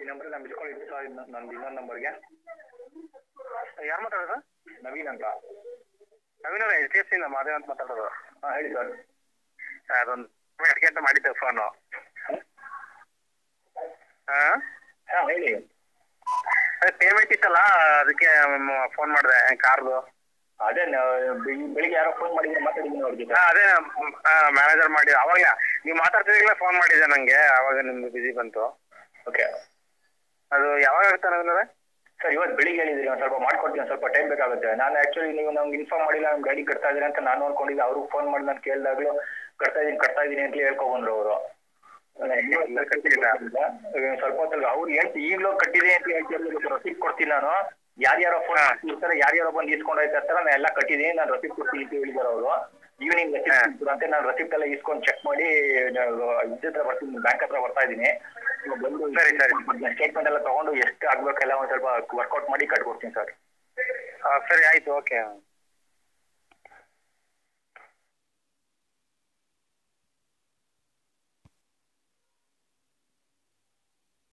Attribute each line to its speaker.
Speaker 1: ಈ ನಂಬರ್ ನಾನು miss call ಇತ್ತು ಸರ್ ನಂದು ಇನ್ನೊಂದು ನಂಬರ್ಗೆ
Speaker 2: ಯಾರು ಮಾತಾಡೋದು
Speaker 1: ನವೀನ್ ಅಂತ
Speaker 2: ನವೀನ್ ಅವ್ರ H D F C Madev ಅಂತ ಮಾತಾಡೋದು
Speaker 1: ಹಾಂ ಹೇಳಿ ಸರ್
Speaker 2: ಅದೊಂದು ಅದಕ್ಕೆ ಅಂತ ಮಾಡಿದ್ದೆ ಫೋನು ಹಾಂ
Speaker 1: ಹಾಂ ಹೇಳಿ
Speaker 2: ಅದೇ ಪೇಮೆಂಟ್ ಇತ್ತಲ್ಲ ಅದಕ್ಕೆ ಫೋನ್ ಮಾಡಿದೆ ಕಾರ್ದು
Speaker 1: ಅದೇ ನ- ಬೆಳಿ- ಬೆಳಿಗ್ಗೆ ಯಾರೋ ಫೋನ್ ಮಾಡಿದ್ರೆ ಮಾತಾಡಿದ್ದೀನಿ ಅವ್ರ ಜೊತೆ
Speaker 2: ಹಾಂ ಅದೇ ಮ್ಯಾನೇಜರ್ ಮಾಡಿ ಅವಾಗಲೇ ನೀವು ಮಾತಾಡ್ತಿದ್ದೀಗಲೇ ಫೋನ್ ಮಾಡಿದ್ದೆ ನನಗೆ ಅವಾಗ ನಿಮ್ದು ಬಿಸಿ ಬಂತು
Speaker 1: ಓಕೆ
Speaker 2: ಅದು ಯಾವಾಗ ಆಗುತ್ತೆ ನವೀನವ್ರೆ
Speaker 1: ಸರ್ ಇವತ್ತು ಬೆಳಿಗ್ಗೆ ಹೇಳಿದ್ರಿ ಒಂದು ಸ್ವಲ್ಪ ಮಾಡ್ಕೊಡ್ತೀನಿ ಒಂದು ಸ್ವಲ್ಪ ಟೈಮ್ ಬೇಕಾಗುತ್ತೆ ನಾನು ಆ್ಯಕ್ಚುಲಿ ನೀವು ನಮ್ಗೆ ಇನ್ಫಾರ್ಮ್ ಮಾಡಿಲ್ಲ ನಮ್ಮ ಗಾಡಿ ಕಟ್ತಾ ಇದ್ದೀರಿ ಅಂತ ನಾನು ಅನ್ಕೊಂಡಿದ್ದೆ ಅವ್ರಿಗೆ ಫೋನ್ ಮಾಡಿ ನಾನು ಕೇಳಿದಾಗಲೂ ಕಟ್ತಾ ಇದ್ದೀನಿ ಕಟ್ತಾ ಇದ್ದೀನಿ ಅಂತ ಹೇಳ್ಕೊಬಂದ್ರು ಅವರು
Speaker 2: ಇಲ್ಲ, ಕಟ್ಟಿಲ್ಲ.
Speaker 1: ಸ್ವಲ್ಪ ಹೊತ್ತಲ್ಲಿ ಅವ್ರು ಹೇಳ್ತಿ ಈಗಲೂ ಕಟ್ಟಿದೆ ಅಂತ ಹೇಳ್ತಿರ್ಲಿಲ್ಲ ರಸೀದ್ ಕೊಡ್ತೀನಿ ನಾನು ಯಾರ್ಯಾರೋ ಫೋನ್
Speaker 2: ಹಾ.
Speaker 1: ಮಾಡ್ತಿರ್ತಾರೆ ಯಾರ್ಯಾರೋ ಬಂದು ಇಸ್ಕೊಂಡು ಹೋಯ್ತಿರ್ತಾರೆ ನಾನು ಎಲ್ಲ ಕಟ್ಟಿದ್ದೀನಿ ನಾನು ರಸೀದ್ ಕೊಡ್ತೀನಿ ಅಂತ ಹೇಳಿದಾರೆ ಅವರು ಈವ್ನಿಂಗ್ ರಸೀದ್ ಅಂತ ನಾನು ರಸೀಪ್ಟ್ ಎಲ್ಲ ಇಸ್ಕೊಂಡು ಚೆಕ್ ಮಾಡಿ ಇದ್ರ ಹತ್ರ ಬರ್ತೀನಿ ಬ್ಯಾಂಕ್ ಹತ್ರ ಬರ್ತಾ ಇದ್ದೀನಿ ಇವಾಗ ಬಂದು
Speaker 2: ಸರಿ, ಸರಿ.
Speaker 1: ಸ್ಟೇಟ್ಮೆಂಟ್ ಎಲ್ಲ ತಗೊಂಡು ಎಷ್ಟು ಆಗ್ಬೇಕೆಲ್ಲ ಒಂದು ಸ್ವಲ್ಪ ವರ್ಕೌಟ್ ಮಾಡಿ ಕಟ್ಕೊಡ್ತೀನಿ ಸರ್
Speaker 2: ಹಾಂ ಸರಿ ಆಯಿತು ಓಕೆ